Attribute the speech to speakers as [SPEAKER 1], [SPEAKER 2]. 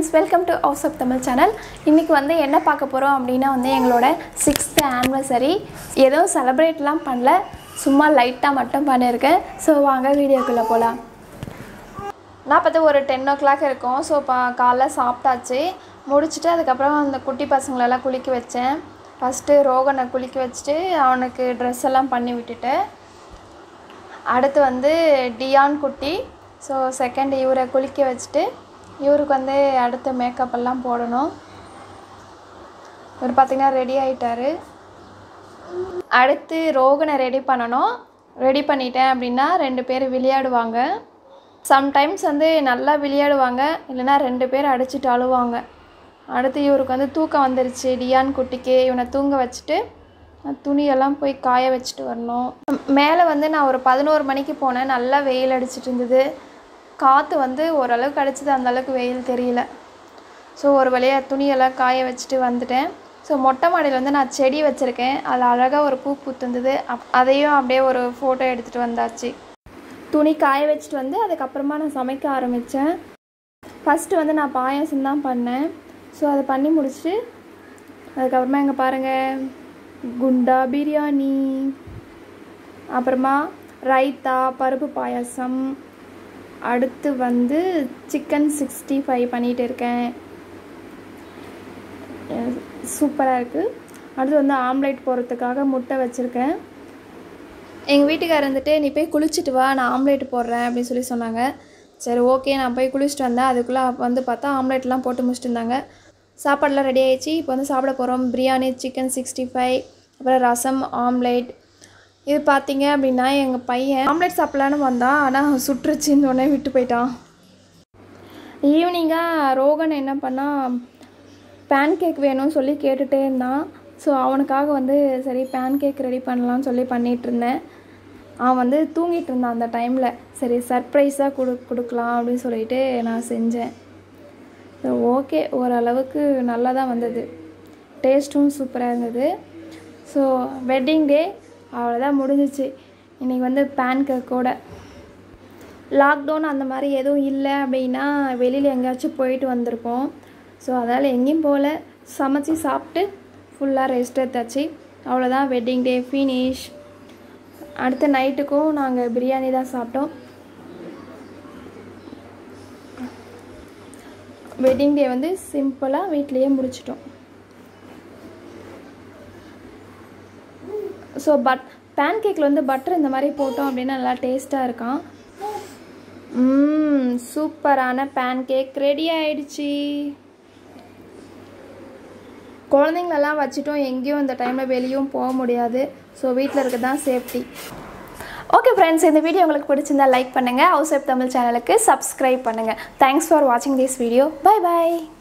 [SPEAKER 1] friends welcome to house of Tamil channel இன்றைக்கி வந்து என்ன பார்க்க போகிறோம் அப்படின்னா வந்து எங்களோட சிக்ஸ்த்து ஆனிவர்சரி எதுவும் செலிப்ரேட்லாம் பண்ணல சும்மா லைட்டாக மட்டும் பண்ணியிருக்கேன் ஸோ வாங்க வீடியோக்குள்ளே போகலாம் நான் பார்த்து ஒரு டென் ஓ கிளாக் இருக்கும் ஸோ இப்போ காலைல சாப்பிட்டாச்சு முடிச்சுட்டு அதுக்கப்புறம் அந்த குட்டி பசங்களெல்லாம் குளிக்க வச்சேன் ஃபஸ்ட்டு ரோகனை குளிக்க வச்சுட்டு அவனுக்கு ட்ரெஸ் எல்லாம் பண்ணி விட்டுட்டு அடுத்து வந்து டியான் குட்டி ஸோ செகண்ட் இவரை குளிக்க வச்சுட்டு இவருக்கு வந்து அடுத்த மேக்கப் எல்லாம் போடணும் இவர் பார்த்திங்கன்னா ரெடி ஆயிட்டாரு அடுத்து ரோகனை ரெடி பண்ணணும் ரெடி பண்ணிட்டேன் அப்படின்னா ரெண்டு பேர் விளையாடுவாங்க சம்டைம்ஸ் வந்து நல்லா விளையாடுவாங்க இல்லைன்னா ரெண்டு பேர் அடிச்சுட்டு அழுவாங்க அடுத்து இவருக்கு வந்து தூக்கம் வந்துருச்சு டியான் குட்டிக்கு இவனை தூங்க வச்சுட்டு நான் துணியெல்லாம் போய் காய வச்சுட்டு வரணும் மேலே வந்து நான் ஒரு பதினோரு மணிக்கு போனேன் நல்லா வெயில் அடிச்சிட்டு இருந்தது காற்று வந்து ஓரளவுக்கு அடிச்சது அந்த அளவுக்கு வெயில் தெரியல ஸோ ஒரு வழியாக துணியெல்லாம் காய வச்சுட்டு வந்துட்டேன் ஸோ மொட்டை மாடியில் வந்து நான் செடி வச்சுருக்கேன் அதில் அழகாக ஒரு பூ பூத்துந்தது அப் அதையும் அப்படியே ஒரு ஃபோட்டோ எடுத்துகிட்டு வந்தாச்சு துணி காய வச்சுட்டு வந்து அதுக்கப்புறமா நான் சமைக்க ஆரம்பித்தேன் ஃபஸ்ட்டு வந்து நான் பாயாசம் தான் பண்ணேன் ஸோ அதை பண்ணி முடிச்சுட்டு அதுக்கப்புறமா இங்கே பாருங்கள் குண்டா பிரியாணி அப்புறமா ரைத்தா பருப்பு பாயாசம் அடுத்து வந்து சிக்கன் சிக்ஸ்டி ஃபைவ் பண்ணிகிட்டு இருக்கேன் சூப்பராக இருக்குது அடுத்து வந்து ஆம்லேட் போடுறதுக்காக முட்டை வச்சுருக்கேன் எங்கள் வீட்டுக்காரர் வந்துட்டு நீ போய் குளிச்சுட்டு வா நான் ஆம்லேட் போடுறேன் அப்படின்னு சொல்லி சொன்னாங்க சரி ஓகே நான் போய் குளிச்சுட்டு வந்தேன் அதுக்குள்ளே வந்து பார்த்தா ஆம்லேட்லாம் போட்டு முடிச்சுட்டு இருந்தாங்க சாப்பாடெலாம் ரெடி ஆயிடுச்சு இப்போ வந்து சாப்பிட போகிறோம் பிரியாணி சிக்கன் சிக்ஸ்டி ஃபைவ் அப்புறம் ரசம் ஆம்லேட் இது பார்த்தீங்க அப்படின்னா எங்கள் பையன் ஆம்லேட் சாப்பிட்லான்னு வந்தான் ஆனால் சுற்றுச்சின்னு உடனே விட்டு போயிட்டான் ஈவினிங்காக ரோகன் என்ன பண்ணால் பேன் கேக் வேணும்னு சொல்லி கேட்டுகிட்டே இருந்தான் ஸோ அவனுக்காக வந்து சரி பேன் கேக் ரெடி பண்ணலாம்னு சொல்லி பண்ணிகிட்டு இருந்தேன் அவன் வந்து தூங்கிட்டு இருந்தான் அந்த டைமில் சரி சர்ப்ரைஸாக கொடு கொடுக்கலாம் அப்படின்னு சொல்லிட்டு நான் செஞ்சேன் ஸோ ஓகே ஓரளவுக்கு நல்லா தான் வந்தது டேஸ்ட்டும் சூப்பராக இருந்தது ஸோ வெட்டிங் டே அவ்வளோதான் முடிஞ்சிச்சு இன்றைக்கி வந்து பேன் கேக்கோட லாக்டவுன் அந்த மாதிரி எதுவும் இல்லை அப்படின்னா வெளியில் எங்கேயாச்சும் போயிட்டு வந்திருப்போம் ஸோ அதனால் எங்கேயும் போகல சமைச்சி சாப்பிட்டு ஃபுல்லாக ரெஸ்ட் எடுத்தாச்சு அவ்வளோதான் வெட்டிங் டே ஃபினிஷ் அடுத்த நைட்டுக்கும் நாங்கள் பிரியாணி தான் சாப்பிட்டோம் வெட்டிங் டே வந்து சிம்பிளாக வீட்லேயே முடிச்சிட்டோம் ஸோ பட் பேன் கேக்கில் வந்து பட்டர் இந்த மாதிரி போட்டோம் அப்படின்னா நல்லா டேஸ்ட்டாக இருக்கான் சூப்பரான பேன் கேக் ரெடி ஆயிடுச்சு குழந்தைங்களெல்லாம் வச்சுட்டும் எங்கேயும் இந்த டைமில் வெளியும் போக முடியாது ஸோ வீட்டில் இருக்க தான் சேஃப்டி ஓகே ஃப்ரெண்ட்ஸ் இந்த வீடியோ உங்களுக்கு பிடிச்சிருந்தா லைக் பண்ணுங்கள் ஹவுஸ் ஆஃப் தமிழ் சேனலுக்கு சப்ஸ்கிரைப் பண்ணுங்கள் தேங்க்ஸ் ஃபார் வாட்சிங் திஸ் வீடியோ பை பாய்